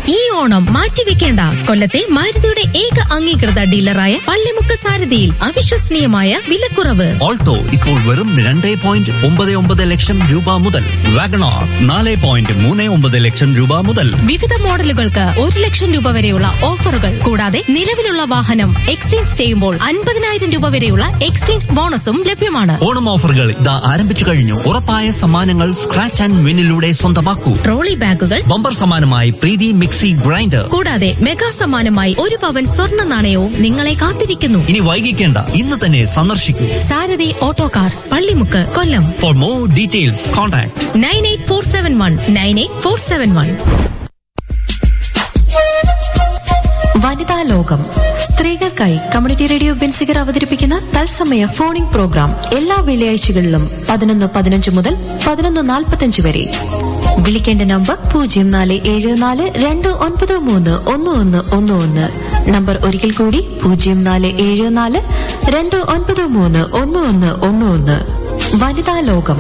ഈ ഓണം മാറ്റിവെക്കേണ്ട കൊല്ലത്തെ മാരുതിയുടെ ഏക അംഗീകൃത ഡീലറായ പള്ളിമുക്ക് സാരഥിയിൽ അവിശ്വസനീയമായ വിലക്കുറവ് ഓൾട്ടോ ഇപ്പോൾ വെറും രണ്ട് പോയിന്റ് ഒമ്പത് ഒമ്പത് ലക്ഷം രൂപ മുതൽ വാഗണോർ നാല് പോയിന്റ് മൂന്ന് ഒമ്പത് ലക്ഷം രൂപ മുതൽ വിവിധ മോഡലുകൾക്ക് ഒരു ലക്ഷം രൂപ വരെയുള്ള ഓഫറുകൾ കൂടാതെ നിലവിലുള്ള വാഹനം എക്സ്ചേഞ്ച് ചെയ്യുമ്പോൾ അൻപതിനായിരം രൂപ വരെയുള്ള എക്സ്ചേഞ്ച് ബോണസും ലഭ്യമാണ് ഓണം ഓഫറുകൾ ഇതാ ആരംഭിച്ചു കഴിഞ്ഞു ഉറപ്പായ സമ്മാനങ്ങൾ സ്ക്രാച്ച് ആൻഡ് വിന്നിലൂടെ സ്വന്തമാക്കൂ ട്രോളി ബാഗുകൾ ബമ്പർ സമ്മാനമായി പ്രീതി മിക്സി ഗ്രൈൻഡർ കൂടാതെ മെഗാ സമ്മാനമായി ഒരു പവൻ സ്വർണ്ണ നാണയവും നിങ്ങളെ കാത്തിരിക്കുന്നു ഇനി വൈകിക്കേണ്ട ഇന്ന് തന്നെ സന്ദർശിക്കൂ Sarathi auto cars Pallimukku Kollam for more details contact nine eight four seven one nine eight four seven one വനിതാ ലോകം സ്ത്രീകൾക്കായി കമ്മ്യൂണിറ്റി റേഡിയോ ബെൻസിഗർ അവതരിപ്പിക്കുന്ന തത്സമയ ഫോണിംഗ് പ്രോഗ്രാം എല്ലാ വെള്ളിയാഴ്ചകളിലും പതിനൊന്ന് പതിനഞ്ച് മുതൽ പതിനൊന്ന് നാൽപ്പത്തഞ്ച് വരെ വിളിക്കേണ്ട നമ്പർ പൂജ്യം നാല് ഏഴ് നാല് രണ്ട് ഒൻപത് മൂന്ന് ഒന്ന് ഒന്ന് ഒന്ന് ഒന്ന് നമ്പർ ഒരിക്കൽ കൂടി പൂജ്യം നാല് ഏഴ് നാല് രണ്ട് ഒൻപത് മൂന്ന് ഒന്ന് ഒന്ന് ഒന്ന് ഒന്ന് വനിതാ ലോകം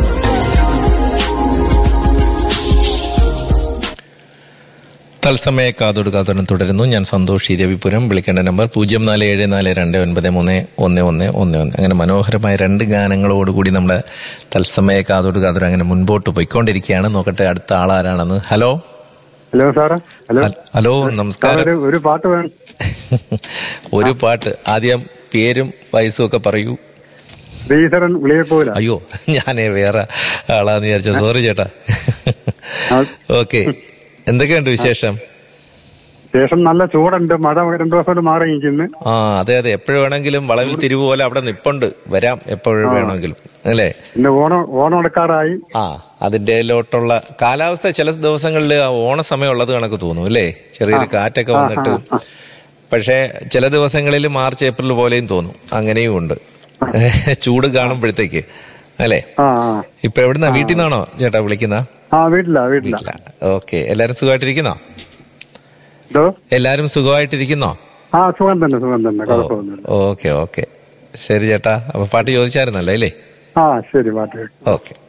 തത്സമയ കാതോട് കാതോടം തുടരുന്നു ഞാൻ സന്തോഷ് രവിപുരം വിളിക്കേണ്ട നമ്പർ പൂജ്യം നാല് ഏഴ് നാല് രണ്ട് ഒൻപത് മൂന്ന് ഒന്ന് ഒന്ന് ഒന്ന് ഒന്ന് അങ്ങനെ മനോഹരമായ രണ്ട് ഗാനങ്ങളോടുകൂടി നമ്മുടെ തത്സമയ കാതോട് കാതോട് അങ്ങനെ മുൻപോട്ട് പോയിക്കൊണ്ടിരിക്കുകയാണ് നോക്കട്ടെ അടുത്ത ആളാരാണെന്ന് ഹലോ ഹലോ സാറേ ഹലോ ഹൽ- ഹലോ നമസ്കാരം സാറേ, ഒരു പാട്ട് വേണം ഒരു പാട്ട് ആദ്യം പേരും വയസ്സും ഒക്കെ പറയൂ ശ്രീധരൻ വിളിയപ്പോല അയ്യോ ഞാനേ വേറെ ആളാന്ന് വിചാരിച്ച സോറി ചേട്ടാ ഓക്കെ എന്തൊക്കെയുണ്ട് വിശേഷം ശേഷം നല്ല ചൂടുണ്ട് മഴ രണ്ടു ദിവസം കൊണ്ട് മാറി നിൽക്കുന്നു ആ അതെ അതെ എപ്പോഴും വേണമെങ്കിലും വളവിൽ തിരിവ് പോലെ അവിടെ നിപ്പുണ്ട് വരാം എപ്പോഴും വേണമെങ്കിലും അല്ലേ പിന്നെ ഓണം ഓണം എടുക്കാറായി ആ അതിന്റെ ലോട്ടുള്ള കാലാവസ്ഥ ചില ദിവസങ്ങളിൽ ഓണ സമയം ഉള്ളത് കണക്ക് തോന്നും അല്ലേ ചെറിയൊരു കാറ്റൊക്കെ വന്നിട്ട് പക്ഷേ ചില ദിവസങ്ങളിൽ മാർച്ച് ഏപ്രിൽ പോലെയും തോന്നും അങ്ങനെയും ഉണ്ട് ചൂട് കാണുമ്പോഴത്തേക്ക് അല്ലേ ആ ആ. ഇപ്പൊ എവിടുന്നാ വീട്ടിൽ നിന്നാണോ ചേട്ടാ വിളിക്കുന്ന ആ വീട്ടില വീട്ടില വീട്ടിലാ ഓക്കെ എല്ലാരും സുഖമായിട്ടിരിക്കുന്നോ എന്തോ എല്ലാരും സുഖമായിട്ടിരിക്കുന്നോ ആ സുഖം തന്നെ സുഖം തന്നെ കുഴപ്പമൊന്നുമില്ല ഓക്കെ ഓക്കെ ശരി ചേട്ടാ അപ്പൊ പാട്ട് ചോദിച്ചായിരുന്നല്ലോ അല്ലേ ആ ശരി പാട്ട് ഓക്കെ